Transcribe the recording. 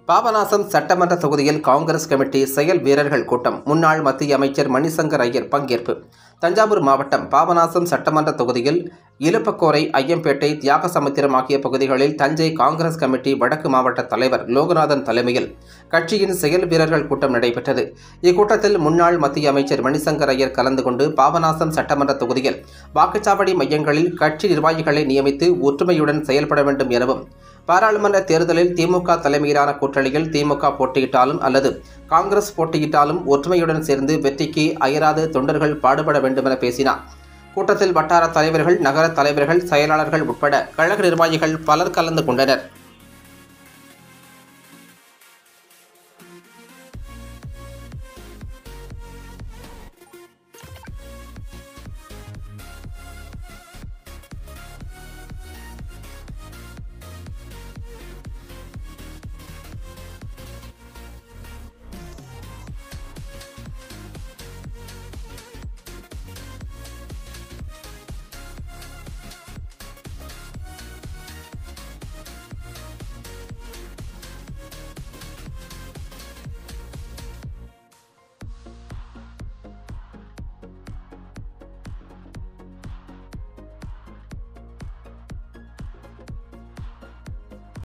பாபநாசம் சட்டமன்ற தொகுதியில் காங்கிரஸ் கமிட்டி செயல் வீரர்கள் கூட்டம் முன்னாள் மத்திய அமைச்சர் மணிசங்கர் ஐயர் பங்கேற்பு தஞ்சாவூர் மாவட்டம் பாபநாசம் சட்டமன்ற தொகுதியில் இலுப்பக்கோரை ஐயம்பேட்டை தியாகசமுத்திரம் ஆகிய பகுதிகளில் தஞ்சை காங்கிரஸ் கமிட்டி வடக்கு மாவட்ட தலைவர் லோகநாதன் தலைமையில் கட்சியின் செயல் வீரர்கள் கூட்டம் நடைபெற்றது இக்கூட்டத்தில் முன்னாள் மத்திய அமைச்சர் மணிசங்கர் ஐயர் கலந்து கொண்டு பாபநாசம் சட்டமன்ற தொகுதியில் வாக்குச்சாவடி மையங்களில் கட்சி நிர்வாகிகளை நியமித்து ஒற்றுமையுடன் செயல்பட வேண்டும் எனவும் பாராளுமன்ற தேர்தலில் திமுக தலைமையிலான கூட்டணியில் திமுக போட்டியிட்டாலும் அல்லது காங்கிரஸ் போட்டியிட்டாலும் ஒற்றுமையுடன் சேர்ந்து வெற்றிக்கு அயராது தொண்டர்கள் பாடுபட வேண்டுமென பேசினார் கூட்டத்தில் வட்டார தலைவர்கள் நகர தலைவர்கள் செயலாளர்கள் உட்பட கழக நிர்வாகிகள் பலர் கலந்து கொண்டனர்